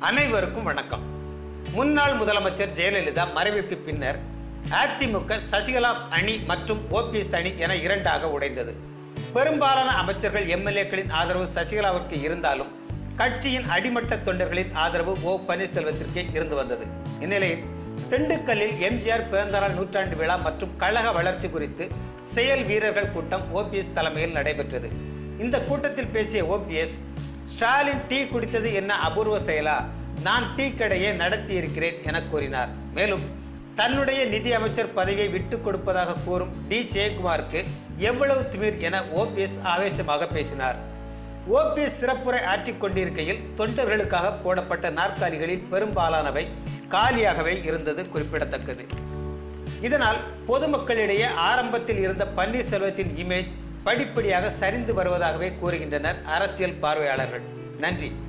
அனைவருக்கும் வணக்கம் முன்னாள் முதலமைச்சர் ஜெயலலிதா மறைவுக்கு பின்னர் அதிமுக சசிகலா அணி மற்றும் ஓபிஎஸ் அணி என இரண்டாக உடைந்தது பெரும்பாலான அமைச்சர்கள் எம்எல்ஏக்களின் ஆதரவு சசிகலாவிற்கு இருந்தாலும் கட்சியின் அடிமட்ட தொண்டர்களின் ஆதரவு ஓ பன்னீர்செல்வத்திற்கே இருந்து வந்தது இந்நிலையில் திண்டுக்கல்லில் எம்ஜிஆர் பிறந்தநாள் நூற்றாண்டு விழா மற்றும் கழக வளர்ச்சி குறித்து செயல் வீரர்கள் கூட்டம் ஓபிஎஸ் தலைமையில் நடைபெற்றது இந்த கூட்டத்தில் பேசிய ஓபிஎஸ் ஸ்டாலின் டீ குடித்தது என்ன அபூர்வ செயலா நான் டீ கடையை நடத்தி இருக்கிறேன் என கூறினார் மேலும் தன்னுடைய நிதி அமைச்சர் பதவியை விட்டுக் கொடுப்பதாக கூறும் டி ஜெயக்குமாருக்கு எவ்வளவு திமிர் என ஓபிஎஸ் ஆவேசமாக பேசினார் ஓபிஎஸ் சிறப்புரை ஆற்றிக் கொண்டிருக்கையில் தொண்டர்களுக்காக போடப்பட்ட நாற்காலிகளில் பெரும்பாலானவை காலியாகவே இருந்தது குறிப்பிடத்தக்கது இதனால் பொதுமக்களிடையே ஆரம்பத்தில் இருந்த பன்னீர்செல்வத்தின் இமேஜ் படிப்படியாக சரிந்து வருவதாகவே கூறுகின்றனர் அரசியல் பார்வையாளர்கள் நன்றி